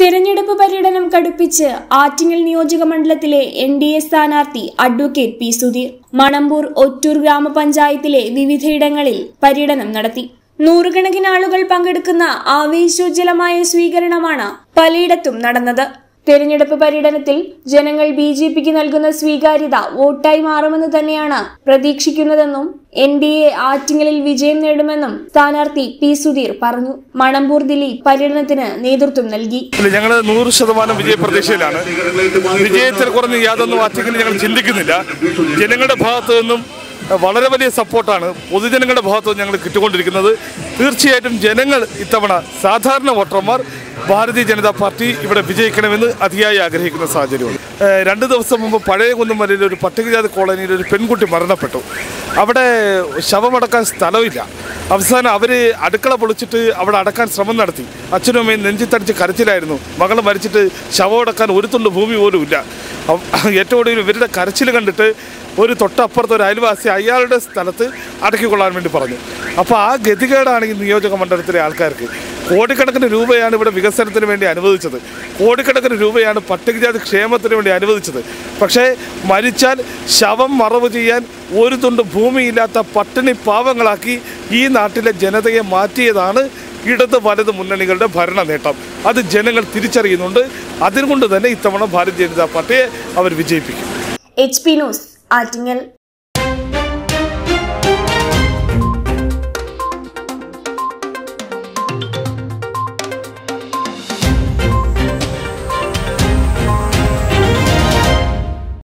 തിരഞ്ഞെടുപ്പ് പര്യടനം കടുപ്പിച്ച് ആറ്റിങ്ങൽ നിയോജക മണ്ഡലത്തിലെ എൻ ഡി എ സ്ഥാനാർത്ഥി അഡ്വക്കേറ്റ് പി സുധീർ മണമ്പൂർ ഒറ്റൂർ ഗ്രാമപഞ്ചായത്തിലെ വിവിധയിടങ്ങളിൽ പര്യടനം നടത്തി നൂറുകണക്കിന് ആളുകൾ പങ്കെടുക്കുന്ന ആവേശോജ്വലമായ സ്വീകരണമാണ് പലയിടത്തും നടന്നത് തെരഞ്ഞെടുപ്പ് പര്യടനത്തിൽ ജനങ്ങൾ ബി ജെ പിക്ക് നൽകുന്ന സ്വീകാര്യത വോട്ടായി മാറുമെന്ന് തന്നെയാണ് പ്രതീക്ഷിക്കുന്നതെന്നും എൻ ഡി എ ആറ്റിങ്ങലിൽ വിജയം നേടുമെന്നും സ്ഥാനാർത്ഥി പി സുധീർ പറഞ്ഞു മണമ്പൂർ ദിലീപ് പര്യടനത്തിന് നേതൃത്വം നൽകി ഇല്ല ഞങ്ങൾ നൂറ് ശതമാനം വിജയപ്രതീക്ഷയിലാണ് വിജയത്തിൽ കുറഞ്ഞ് യാതൊന്നും ആറ്റിങ്ങിൽ ഞങ്ങൾ ചിന്തിക്കുന്നില്ല ജനങ്ങളുടെ ഭാഗത്തു നിന്നും വളരെ വലിയ സപ്പോർട്ടാണ് പൊതുജനങ്ങളുടെ ഭാഗത്തു നിന്ന് ഞങ്ങൾ കിട്ടിക്കൊണ്ടിരിക്കുന്നത് തീർച്ചയായിട്ടും ജനങ്ങൾ ഇത്തവണ സാധാരണ വോട്ടർമാർ ഭാരതീയ ജനതാ പാർട്ടി ഇവിടെ വിജയിക്കണമെന്ന് അതിയായി ആഗ്രഹിക്കുന്ന സാഹചര്യമാണ് ഏഹ് രണ്ട് ദിവസം മുമ്പ് പഴയ കുന്നുമലയിൽ ഒരു പട്ടികജാതി കോളനിയിൽ ഒരു പെൺകുട്ടി മരണപ്പെട്ടു അവിടെ ശവമടക്കാൻ സ്ഥലമില്ല അവസാനം അവർ അടുക്കള പൊളിച്ചിട്ട് അവിടെ അടക്കാൻ ശ്രമം നടത്തി അച്ഛനും അമ്മയും നെഞ്ചിത്തടിച്ച് കരച്ചിലായിരുന്നു മകൾ മരിച്ചിട്ട് ശവം അടക്കാൻ ഒരു തുണ്ട് ഭൂമി പോലും ഇല്ല അവ- ഏറ്റവും ഒടുവിൽ ഇവരുടെ കരച്ചിൽ കണ്ടിട്ട് ഒരു തൊട്ടപ്പുറത്ത് ഒരു അയൽവാസി അയാളുടെ സ്ഥലത്ത് അടക്കിക്കൊള്ളാൻ വേണ്ടി പറഞ്ഞു അപ്പോൾ ആ ഗതികേടാണ് ഈ നിയോജക മണ്ഡലത്തിലെ ആൾക്കാർക്ക് കോടിക്കണക്കിന് രൂപയാണ് ഇവിടെ വികസനത്തിന് വേണ്ടി അനുവദിച്ചത് കോടിക്കണക്കിന് രൂപയാണ് പട്ടികജാതി ക്ഷേമത്തിന് വേണ്ടി അനുവദിച്ചത് പക്ഷേ മരിച്ചാൽ ശവം മറവ് ചെയ്യാൻ ഒരു തുണ്ട് ഭൂമിയില്ലാത്ത പട്ടിണി പാവങ്ങളാക്കി ഈ നാട്ടിലെ ജനതയെ മാറ്റിയതാണ് ഇടത് വലത് മുന്നണികളുടെ ഭരണ നേട്ടം അത് ജനങ്ങൾ തിരിച്ചറിയുന്നുണ്ട് അതുകൊണ്ട് തന്നെ ഇത്തവണ ഭാരതീയ ജനതാ പാർട്ടിയെ അവർ വിജയിപ്പിക്കും എച്ച് പി ന്യൂസ് ആറ്റിങ്ങൽ